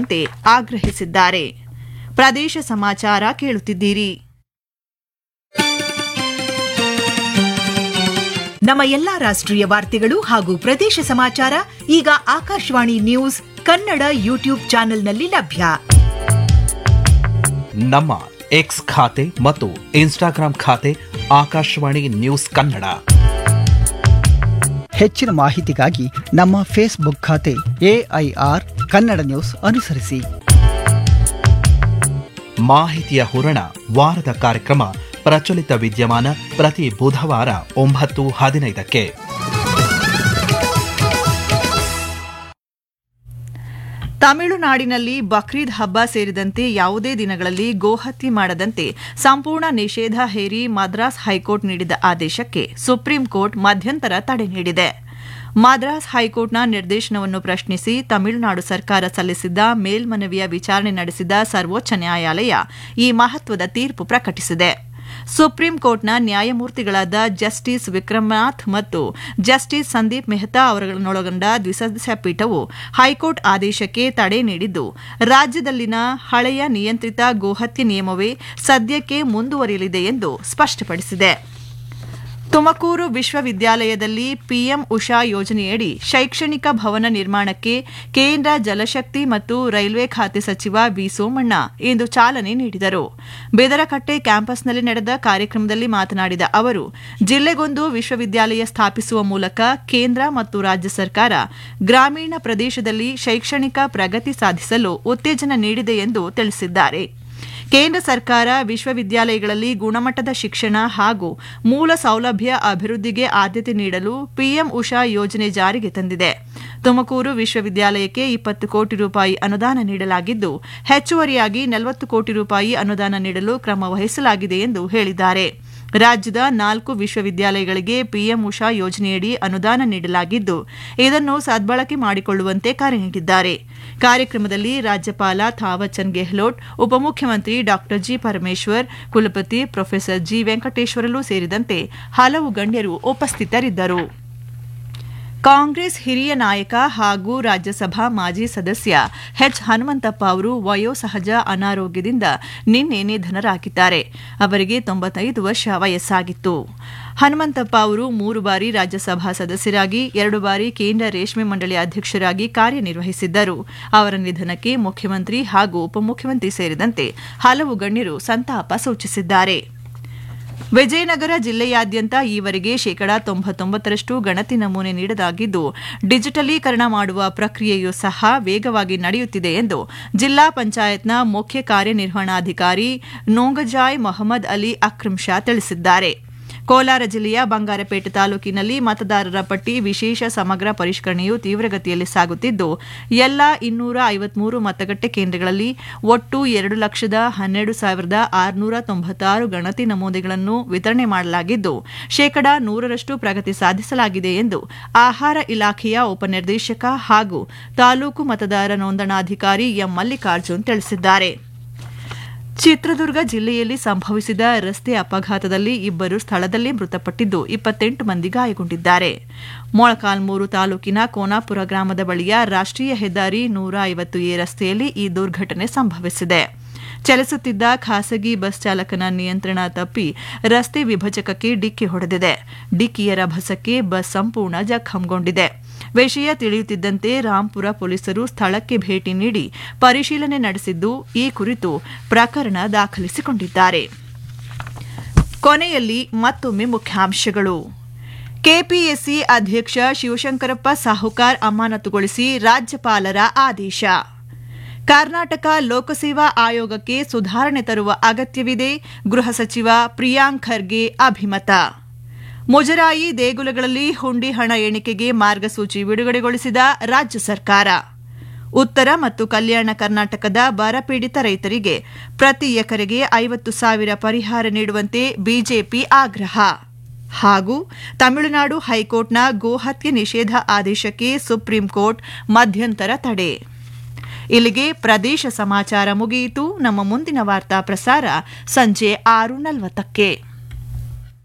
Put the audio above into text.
ಅಂತೆ ಆಗ್ರಹಿಸಿದ್ದಾರೆ ಪ್ರದೇಶ ಸಮಾಚಾರ ಕೇಳುತ್ತಿದ್ದೀರಿ ನಮ್ಮ ಎಲ್ಲಾ ರಾಷ್ಟ್ರೀಯ ವಾರ್ತೆಗಳು ಹಾಗೂ ಪ್ರದೇಶ ಸಮಾಚಾರ ಈಗ ಆಕಾಶವಾಣಿ ನ್ಯೂಸ್ ಕನ್ನಡ ಯೂಟ್ಯೂಬ್ ಚಾನೆಲ್ನಲ್ಲಿ ಲಭ್ಯ ನಮ್ಮ ಎಕ್ಸ್ ಖಾತೆ ಮತ್ತು ಇನ್ಸ್ಟಾಗ್ರಾಂ ಖಾತೆ ಆಕಾಶವಾಣಿ ನ್ಯೂಸ್ ಕನ್ನಡ ಹೆಚ್ಚಿನ ಮಾಹಿತಿಗಾಗಿ ನಮ್ಮ ಫೇಸ್ಬುಕ್ ಖಾತೆ ಎಐಆರ್ ಕನ್ನಡ ನ್ಯೂಸ್ ಅನುಸರಿಸಿ ಮಾಹಿತಿಯ ಹೂರಣ ವಾರದ ಕಾರ್ಯಕ್ರಮ ಪ್ರಚಲಿತ ವಿದ್ಯಮಾನ ಪ್ರತಿ ಬುಧವಾರ ಒಂಬತ್ತು ಹದಿನೈದಕ್ಕೆ ತಮಿಳುನಾಡಿನಲ್ಲಿ ಬಕ್ರೀದ್ ಹಬ್ಬ ಸೇರಿದಂತೆ ಯಾವುದೇ ದಿನಗಳಲ್ಲಿ ಗೋಹತ್ಯೆ ಮಾಡದಂತೆ ಸಂಪೂರ್ಣ ನಿಷೇಧ ಹೇರಿ ಮದ್ರಾಸ್ ಹೈಕೋರ್ಟ್ ನೀಡಿದ ಆದೇಶಕ್ಕೆ ಸುಪ್ರೀಂ ಕೋರ್ಟ್ ಮಧ್ಯಂತರ ತಡೆ ನೀಡಿದೆ ಮದ್ರಾಸ್ ಹೈಕೋರ್ಟ್ನ ನಿರ್ದೇಶನವನ್ನು ಪ್ರಶ್ನಿಸಿ ತಮಿಳುನಾಡು ಸರ್ಕಾರ ಸಲ್ಲಿಸಿದ್ದ ಮೇಲ್ಮನವಿಯ ವಿಚಾರಣೆ ನಡೆಸಿದ ಸರ್ವೋಚ್ಚ ನ್ಯಾಯಾಲಯ ಈ ಮಹತ್ವದ ತೀರ್ಪು ಪ್ರಕಟಿಸಿದೆ ಸುಪ್ರೀಂ ಕೋರ್ಟ್ನ ನ್ಯಾಯಮೂರ್ತಿಗಳಾದ ಜಸ್ಟಿಸ್ ವಿಕ್ರಮನಾಥ್ ಮತ್ತು ಜಸ್ಟಿಸ್ ಸಂದೀಪ್ ಮೆಹ್ತಾ ಅವರನ್ನೊಳಗೊಂಡ ದ್ವಿಸದಸ್ಯ ಪೀಠವು ಹೈಕೋರ್ಟ್ ಆದೇಶಕ್ಕೆ ತಡೆ ನೀಡಿದ್ದು ರಾಜ್ಯದಲ್ಲಿನ ಹಳೆಯ ನಿಯಂತ್ರಿತ ಗೋಹತ್ಯೆ ನಿಯಮವೇ ಸದ್ಯಕ್ಕೆ ಮುಂದುವರಿಯಲಿದೆ ಎಂದು ಸ್ಪಷ್ಟಪಡಿಸಿದೆ ತುಮಕೂರು ವಿಶ್ವವಿದ್ಯಾಲಯದಲ್ಲಿ ಪಿಎಂ ಉಷಾ ಯೋಜನೆಯಡಿ ಶೈಕ್ಷಣಿಕ ಭವನ ನಿರ್ಮಾಣಕ್ಕೆ ಕೇಂದ್ರ ಜಲಶಕ್ತಿ ಮತ್ತು ರೈಲ್ವೆ ಖಾತೆ ಸಚಿವ ವಿ ಸೋಮಣ್ಣ ಇಂದು ಚಾಲನೆ ನೀಡಿದರು ಬೆದರಕಟ್ಟೆ ಕ್ಯಾಂಪಸ್ನಲ್ಲಿ ನಡೆದ ಕಾರ್ಯಕ್ರಮದಲ್ಲಿ ಮಾತನಾಡಿದ ಅವರು ಜಿಲ್ಲೆಗೊಂದು ವಿಶ್ವವಿದ್ಯಾಲಯ ಸ್ಥಾಪಿಸುವ ಮೂಲಕ ಕೇಂದ್ರ ಮತ್ತು ರಾಜ್ಯ ಸರ್ಕಾರ ಗ್ರಾಮೀಣ ಪ್ರದೇಶದಲ್ಲಿ ಶೈಕ್ಷಣಿಕ ಪ್ರಗತಿ ಸಾಧಿಸಲು ಉತ್ತೇಜನ ನೀಡಿದೆ ಎಂದು ತಿಳಿಸಿದ್ದಾರೆ ಕೇಂದ್ರ ಸರ್ಕಾರ ವಿಶ್ವವಿದ್ಯಾಲಯಗಳಲ್ಲಿ ಗುಣಮಟ್ಟದ ಶಿಕ್ಷಣ ಹಾಗೂ ಮೂಲ ಸೌಲಭ್ಯ ಅಭಿವೃದ್ಧಿಗೆ ಆದ್ಯತೆ ನೀಡಲು ಪಿಎಂ ಉಷಾ ಯೋಜನೆ ಜಾರಿಗೆ ತಂದಿದೆ ತುಮಕೂರು ವಿಶ್ವವಿದ್ಯಾಲಯಕ್ಕೆ ಇಪ್ಪತ್ತು ಕೋಟಿ ರೂಪಾಯಿ ಅನುದಾನ ನೀಡಲಾಗಿದ್ದು ಹೆಚ್ಚುವರಿಯಾಗಿ ನಲವತ್ತು ಕೋಟಿ ರೂಪಾಯಿ ಅನುದಾನ ನೀಡಲು ಕ್ರಮ ವಹಿಸಲಾಗಿದೆ ಎಂದು ಹೇಳಿದ್ದಾರೆ ರಾಜ್ಯದ ನಾಲ್ಕು ವಿಶ್ವವಿದ್ಯಾಲಯಗಳಿಗೆ ಪಿಎಂ ಉಷಾ ಯೋಜನೆಯಡಿ ಅನುದಾನ ನೀಡಲಾಗಿದ್ದು ಇದನ್ನು ಸದ್ಬಳಕೆ ಮಾಡಿಕೊಳ್ಳುವಂತೆ ಕರೆ ನೀಡಿದ್ದಾರೆ ಕಾರ್ಯಕ್ರಮದಲ್ಲಿ ರಾಜ್ಯಪಾಲ ಥಾವರ್ಚಂದ್ ಗೆಹ್ಲೋಟ್ ಉಪಮುಖ್ಯಮಂತ್ರಿ ಡಾ ಜಿ ಪರಮೇಶ್ವರ್ ಕುಲಪತಿ ಪ್ರೊಫೆಸರ್ ಜಿ ವೆಂಕಟೇಶ್ವರಲು ಸೇರಿದಂತೆ ಹಲವು ಗಣ್ಯರು ಉಪಸ್ಥಿತರಿದ್ದರು ಕಾಂಗ್ರೆಸ್ ಹಿರಿಯ ನಾಯಕ ಹಾಗೂ ರಾಜ್ಯಸಭಾ ಮಾಜಿ ಸದಸ್ಯ ಎಚ್ ಹನುಮಂತಪ್ಪ ಅವರು ವಯೋಸಹಜ ಅನಾರೋಗ್ಯದಿಂದ ನಿನ್ನೆ ನಿಧನರಾಗಿದ್ದಾರೆ ಅವರಿಗೆ ತೊಂಬತ್ತೈದು ವರ್ಷ ವಯಸ್ಸಾಗಿತ್ತು ಹನುಮಂತಪ್ಪ ಅವರು ಮೂರು ಬಾರಿ ರಾಜ್ಯಸಭಾ ಸದಸ್ಯರಾಗಿ ಎರಡು ಬಾರಿ ಕೇಂದ್ರ ರೇಷ್ಮೆ ಮಂಡಳಿ ಅಧ್ಯಕ್ಷರಾಗಿ ಕಾರ್ಯನಿರ್ವಹಿಸಿದ್ದರು ಅವರ ನಿಧನಕ್ಕೆ ಮುಖ್ಯಮಂತ್ರಿ ಹಾಗೂ ಉಪಮುಖ್ಯಮಂತ್ರಿ ಸೇರಿದಂತೆ ಹಲವು ಗಣ್ಯರು ಸಂತಾಪ ಸೂಚಿಸಿದ್ದಾರೆ ವಿಜಯನಗರ ಜಿಲ್ಲೆಯಾದ್ಯಂತ ಈವರೆಗೆ ಶೇಕಡಾ ತೊಂಬತ್ತೊಂಬತ್ತರಷ್ಟು ಗಣತಿ ನಮೂನೆ ನೀಡಲಾಗಿದ್ದು ಡಿಜಿಟಲೀಕರಣ ಮಾಡುವ ಪ್ರಕ್ರಿಯೆಯೂ ಸಹ ವೇಗವಾಗಿ ನಡೆಯುತ್ತಿದೆ ಎಂದು ಜಿಲ್ಲಾ ಪಂಚಾಯತ್ನ ಮುಖ್ಯ ಕಾರ್ಯನಿರ್ವಹಣಾಧಿಕಾರಿ ನೋಂಗಜಾಯ್ ಮೊಹಮ್ಮದ್ ಅಲಿ ಅಕ್ರಮ್ ಶಾ ತಿಳಿಸಿದ್ದಾರೆ ಕೋಲಾರ ಜಿಲ್ಲೆಯ ಬಂಗಾರಪೇಟೆ ತಾಲೂಕಿನಲ್ಲಿ ಮತದಾರರ ಪಟ್ಟಿ ವಿಶೇಷ ಸಮಗ್ರ ಪರಿಷ್ಕರಣೆಯು ತೀವ್ರಗತಿಯಲ್ಲಿ ಸಾಗುತ್ತಿದ್ದು ಎಲ್ಲಾ ಇನ್ನೂರ ಐವತ್ಮೂರು ಮತಗಟ್ಟೆ ಕೇಂದ್ರಗಳಲ್ಲಿ ಒಟ್ಟು ಎರಡು ಲಕ್ಷದ ಹನ್ನೆರಡು ಸಾವಿರದ ಆರುನೂರ ತೊಂಬತ್ತಾರು ಗಣತಿ ನಮೂನೆಗಳನ್ನು ವಿತರಣೆ ಮಾಡಲಾಗಿದ್ದು ಶೇಕಡಾ ನೂರರಷ್ಟು ಪ್ರಗತಿ ಸಾಧಿಸಲಾಗಿದೆ ಎಂದು ಆಹಾರ ಇಲಾಖೆಯ ಉಪನಿರ್ದೇಶಕ ಹಾಗೂ ತಾಲೂಕು ಮತದಾರ ನೋಂದಣಾಧಿಕಾರಿ ಎಂ ಮಲ್ಲಿಕಾರ್ಜುನ್ ತಿಳಿಸಿದ್ದಾರೆ ಚಿತ್ರದುರ್ಗ ಜಿಲ್ಲೆಯಲ್ಲಿ ಸಂಭವಿಸಿದ ರಸ್ತೆ ಅಪಘಾತದಲ್ಲಿ ಇಬ್ಬರು ಸ್ಥಳದಲ್ಲೇ ಮೃತಪಟ್ಟಿದ್ದು ಇಪ್ಪತ್ತೆಂಟು ಮಂದಿ ಗಾಯಗೊಂಡಿದ್ದಾರೆ ಮೊಳಕಾಲ್ಮೂರು ತಾಲೂಕಿನ ಕೋನಾಪುರ ಗ್ರಾಮದ ಬಳಿಯ ರಾಷ್ಟ್ರೀಯ ಹೆದ್ದಾರಿ ನೂರ ಐವತ್ತು ಎ ರಸ್ತೆಯಲ್ಲಿ ಈ ದುರ್ಘಟನೆ ಸಂಭವಿಸಿದೆ ಚಲಿಸುತ್ತಿದ್ದ ಖಾಸಗಿ ಬಸ್ ಚಾಲಕನ ನಿಯಂತ್ರಣ ತಪ್ಪಿ ರಸ್ತೆ ವಿಭಜಕಕ್ಕೆ ಡಿಕ್ಕಿ ಹೊಡೆದಿದೆ ಡಿಕ್ಕಿಯ ರಭಸಕ್ಕೆ ಬಸ್ ಸಂಪೂರ್ಣ ಜಖಂಗೊಂಡಿದೆ ವಿಷಯ ತಿಳಿಯುತ್ತಿದ್ದಂತೆ ರಾಂಪುರ ಪೊಲೀಸರು ಸ್ಥಳಕ್ಕೆ ಭೇಟಿ ನೀಡಿ ಪರಿಶೀಲನೆ ನಡೆಸಿದ್ದು ಈ ಕುರಿತು ಪ್ರಕರಣ ದಾಖಲಿಸಿಕೊಂಡಿದ್ದಾರೆ ಕೊನೆಯಲ್ಲಿ ಮತ್ತೊಮ್ಮೆ ಮುಖ್ಯಾಂಶಗಳು ಕೆಪಿಎಸ್ಸಿ ಅಧ್ಯಕ್ಷ ಶಿವಶಂಕರಪ್ಪ ಸಾಹುಕಾರ್ ಅಮಾನತುಗೊಳಿಸಿ ರಾಜ್ಯಪಾಲರ ಆದೇಶ ಕರ್ನಾಟಕ ಲೋಕಸೇವಾ ಆಯೋಗಕ್ಕೆ ಸುಧಾರಣೆ ತರುವ ಅಗತ್ಯವಿದೆ ಗೃಹ ಸಚಿವ ಪ್ರಿಯಾಂಕ್ ಖರ್ಗೆ ಅಭಿಮತ ಮುಜರಾಯಿ ದೇಗುಲಗಳಲ್ಲಿ ಹುಂಡಿ ಹಣ ಎಣಿಕೆಗೆ ಮಾರ್ಗಸೂಚಿ ಬಿಡುಗಡೆಗೊಳಿಸಿದ ರಾಜ್ಯ ಸರ್ಕಾರ ಉತ್ತರ ಮತ್ತು ಕಲ್ಯಾಣ ಕರ್ನಾಟಕದ ಬರಪೀಡಿತ ರೈತರಿಗೆ ಪ್ರತಿ ಎಕರೆಗೆ ಐವತ್ತು ಸಾವಿರ ಪರಿಹಾರ ನೀಡುವಂತೆ ಬಿಜೆಪಿ ಆಗ್ರಹ ಹಾಗೂ ತಮಿಳುನಾಡು ಹೈಕೋರ್ಟ್ನ ಗೋಹತ್ಯೆ ನಿಷೇಧ ಆದೇಶಕ್ಕೆ ಸುಪ್ರೀಂ ಕೋರ್ಟ್ ಮಧ್ಯಂತರ ತಡೆ ಇಲ್ಲಿಗೆ ಪ್ರದೇಶ ಸಮಾಚಾರ ಮುಗಿಯಿತು ನಮ್ಮ ಮುಂದಿನ ವಾರ್ತಾ ಪ್ರಸಾರ ಸಂಜೆ ಆರು ನಲವತ್ತಕ್ಕೆ